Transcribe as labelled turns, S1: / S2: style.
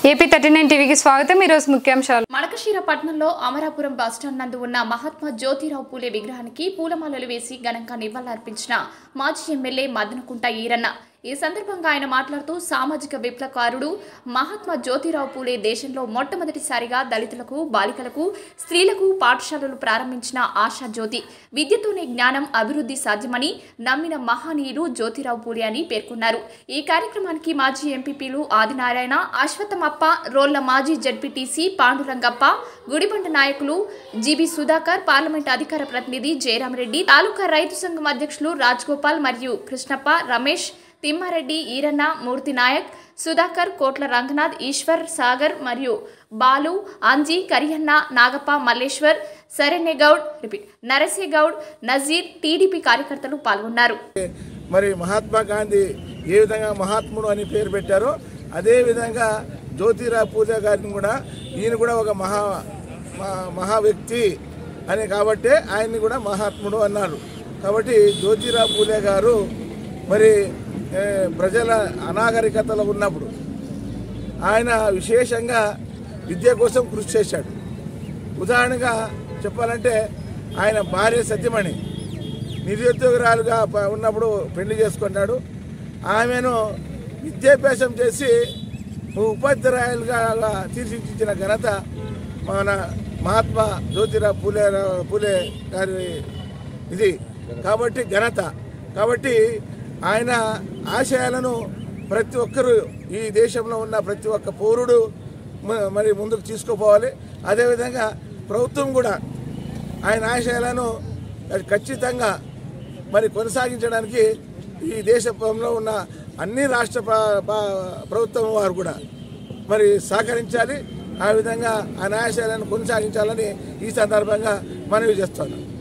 S1: AP thirty nine టీవీకి స్వాగతం ఈరోజు ముఖ్యాంశాలు
S2: మడకశిర పట్టణంలో అమరాపురం బస్టాండ్ నందు ఉన్న మహాత్మా జ్యోతిరావు పూలే విగ్రహానికి పూలమాలలు వేసి ఘనంగా నివాళులర్పించిన మాజీ ఎమ్మెల్యే మదనకుంట ఈరన్న ఈ సందర్భంగా ఆయన మాట్లాడుతూ సామాజిక విప్లవకారుడు మహాత్మా జ్యోతిరావు పూలే దేశంలో మొట్టమొదటిసారిగా దళితులకు బాలికలకు స్త్రీలకు పాఠశాలలు ప్రారంభించిన ఆశా జ్యోతి విద్యతోనే జ్ఞానం అభివృద్ధి సాధ్యమని నమ్మిన మహనీయులు జ్యోతిరావు పూలే అని పేర్కొన్నారు ఈ కార్యక్రమానికి మాజీ ఎంపీపీలు ఆదినారాయణ అశ్వత్థమప్ప రోళ్ల మాజీ జడ్పీటీసీ పాండురంగప్ప గుడిబండ నాయకులు జీబీ సుధాకర్ పార్లమెంట్ అధికార ప్రతినిధి జయరామరెడ్డి తాలూకా రైతు సంఘం అధ్యక్షులు రాజ్గోపాల్ మరియు కృష్ణప్ప రమేష్ తిమ్మారెడ్డి ఈరన్న మూర్తి నాయక్ సుధాకర్ కోట్ల రంగనాథ్ ఈశ్వర్ సాగర్ మరియు బాలు అంజీ కరియన్న నాగప్ప మల్లేశ్వర్ సరెన్నెగౌడ్ రిపీట్ నరసేగౌడ్ నజీర్ టీడీపీ కార్యకర్తలు పాల్గొన్నారు
S3: మరి మహాత్మా గాంధీ ఏ విధంగా మహాత్ముడు అని పేరు పెట్టారో అదే విధంగా జ్యోతిరావు పూజా గారిని కూడా ఈయన కూడా ఒక మహా మహా- మహా వ్యక్తి అని కాబట్టి ఆయన్ని కూడా మహాత్ముడు అన్నారు కాబట్టి జ్యోతిరావు పూలే గారు మరి ఏ, ప్రజల అనాగరికతలో ఉన్నప్పుడు ఆయన విశేషంగా విద్య కోసం కృషి చేశాడు ఉదాహరణగా చెప్పాలంటే ఆయన భార్య సత్యమణి నిరుద్యోగురాలుగా ప- ఉన్నప్పుడు పెళ్లి చేసుకున్నాడు ఆమెను విద్యాభ్యాసం చేసి ఉపాధ్యాయులుగా తీర్చిదిద్దిన ఘనత మన మహాత్మా జ్యోతిరావు పూలే పూలే గారి ఇది కాబట్టి ఘనత కాబట్టి ఆయన ఆశయాలను ప్రతి ఒక్కరూ ఈ దేశంలో ఉన్న ప్రతి ఒక్క పౌరుడు మ- మరి ముందుకు తీసుకుపోవాలి అదేవిధంగా ప్రభుత్వం కూడా ఆయన ఆశయాలను ఖచ్చితంగా మరి కొనసాగించడానికి ఈ దేశంలో ఉన్న అన్ని రాష్ట్ర ప్ర- ప్ర- ప్రభుత్వం వారు కూడా మరి సహకరించాలి ఆ విధంగా ఆయన ఆశయాలను కొనసాగించాలని ఈ సందర్భంగా మనవి చేస్తున్నాను